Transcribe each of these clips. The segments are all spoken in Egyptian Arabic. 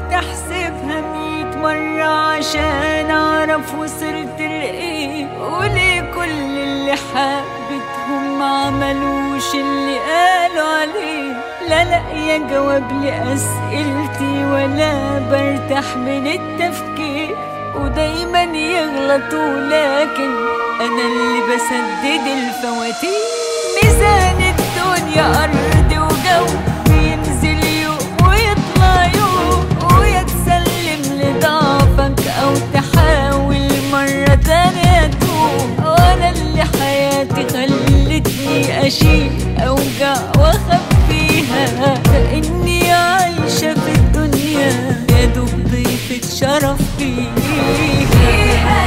قعدت احسبها ميت مرة عشان اعرف وصلت لايه وليه كل اللي حبتهم ما عملوش اللي قالوا عليه لا لاقية جواب لأسئلتي ولا برتاح من التفكير ودايما يغلطوا لكن انا اللي بسدد الفواتير ميزان الدنيا ارض وجو بينزل يوم ويطلع يوم ويا تسلم لضعفك او تحاول مرة تانية تقوم وانا اللي حياتي خلتني اشيل اوجع واخبيها كاني عايشة في الدنيا يا دوب ضيفة شرف فيها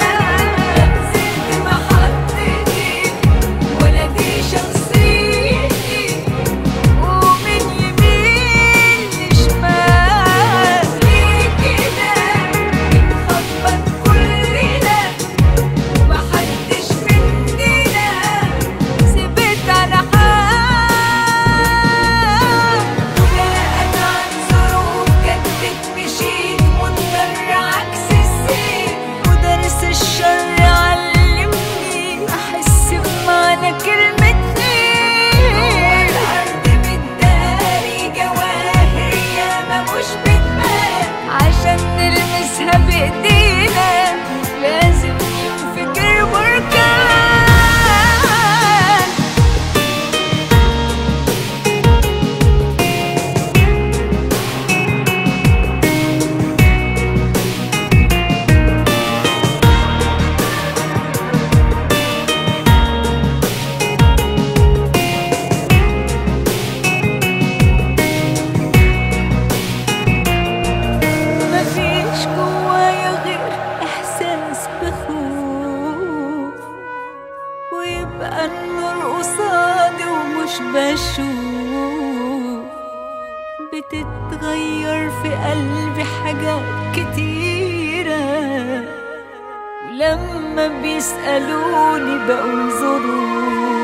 نزلت محطتي ولا دي شخصيتي ومن يمين لشمال ليه كده بنخبط كلنا ومحدش مننا ثبت على حال وبقت عن ظروف جدت مشيت مضطر عكس السير ودرس الشر علمني احس بمعنى كلمة خير الارض مداري جواهر ياما مش بتبان عشان نلمسها بايدينا لازم ينفجر بركان مفيش جوايا غير احساس بخوف ويبقى النور قصادي ومش بشوف بتتغير في قلبي حاجات كتيرة ولما بيسألوني بقول ظروف